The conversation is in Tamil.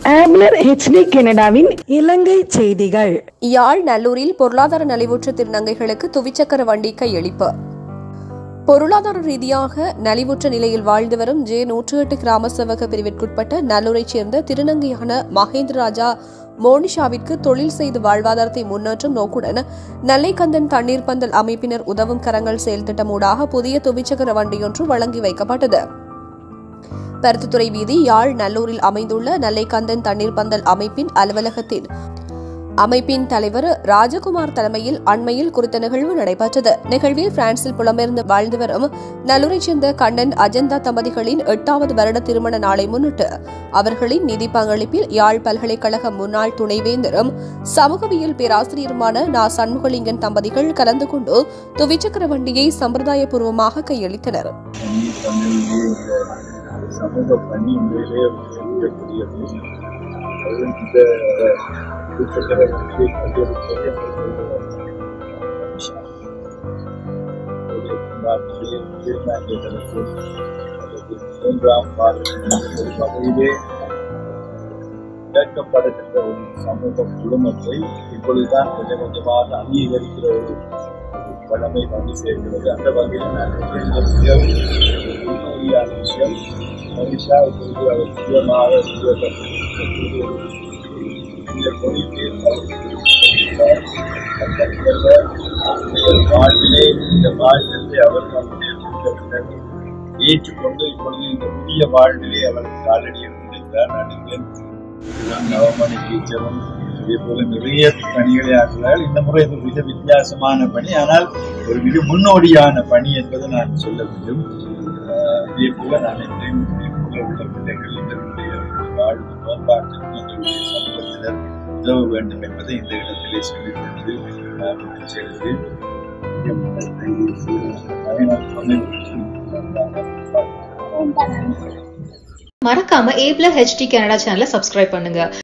ஆப்லர் ஹெச்டி கனடாவின் இலங்கை செய்திகள் யாழ் நல்லூரில் பொருளாதார நலிவுற்ற திருநங்கைகளுக்கு துவிச்சக்கர வண்டி கையளிப்பு பொருளாதார ரீதியாக நலிவுற்ற நிலையில் வாழ்ந்து வரும் ஜே நூற்று எட்டு கிராம சேவக பிரிவிற்குட்பட்ட நல்லூரைச் சேர்ந்த திருநங்கையான மகேந்திர ராஜா மோனிஷாவிற்கு தொழில் செய்து வாழ்வாதாரத்தை முன்னேற்றும் நோக்குடன் நல்லைக்கந்தன் தண்ணீர் பந்தல் அமைப்பினர் உதவும் கரங்கள் செயல் திட்டமூடாக புதிய துவிச்சக்கர வண்டியொன்று வழங்கி வைக்கப்பட்டது பருத்தித்துறை வீதி யாழ் நல்லூரில் அமைந்துள்ள நல்லைக்கந்தன் தண்ணீர் பந்தல் அமைப்பின் அலுவலகத்தின் அமைப்பின் தலைவர் ராஜகுமார் தலைமையில் அண்மையில் குறித்த நிகழ்வு நடைபெற்றது நிகழ்வில் பிரான்சில் புலம்பெயர்ந்து வாழ்ந்து வரும் நல்லூரைச் சேர்ந்த கண்ணன் அஜந்தா தம்பதிகளின் எட்டாவது வருட திருமண நாளை முன்னிட்டு அவர்களின் நிதி பங்களிப்பில் யாழ் பல்கலைக்கழக முன்னாள் துணைவேந்தரும் சமூகவியல் பேராசிரியருமான நா சண்முகலிங்கன் தம்பதிகள் கலந்து கொண்டு துவிச்சக்கர வண்டியை சம்பிரதாயபூர்வமாக கையளித்தனர் சமூக பணி உண்மையிலே இருக்கக்கூடியது அது இந்த குறிப்பிட்ட வகையை கையெழுத்ததை மூன்றாம் பாடத்தின் ஒரு வகையிலே இழக்கப்படுகின்ற ஒரு சமூக குடும்பத்தை இப்பொழுதுதான் கொஞ்சம் கொஞ்சமாக அங்கீகரிக்கிற ஒரு பழமை வந்து சேர்க்கிறது அந்த வகையில் நான் இந்த மிகவும் உண்மையான விஷயம் மனிஷா இப்பொழுது அவர் சுயமாக சுயப்பட்டு இந்த தொழிலே வாழ்விலே இந்த வாழ்விலே அவர் வந்து ஏற்றுக்கொண்டு இப்பொழுது இந்த புதிய வாழ்விலே அவர் காலடி எடுத்திருக்கிறார் நான் நவமணி டீச்சரும் இதே போல நிறைய பணிகளை ஆற்றுகிறார் இந்த முறை இது மிக வித்தியாசமான பணி ஆனால் ஒரு மிக முன்னோடியான பணி என்பதை நான் சொல்ல வேண்டும் ஆஹ் இதே போல நான் என்னையும் இதே போல உள்ள பிள்ளைகள் எங்களுடைய வாழ்வு மேம்பாட்டிற்கு எங்களுடைய சமூகத்தினர் உதவ வேண்டும் என்பதை இந்த இடத்திலே சொல்லிக்கொண்டு நான் முடிவு செய்கிறேன் மறக்காம ஏப்ல ஹெச்டி கனடா சேனலை சப்ஸ்கிரைப் பண்ணுங்க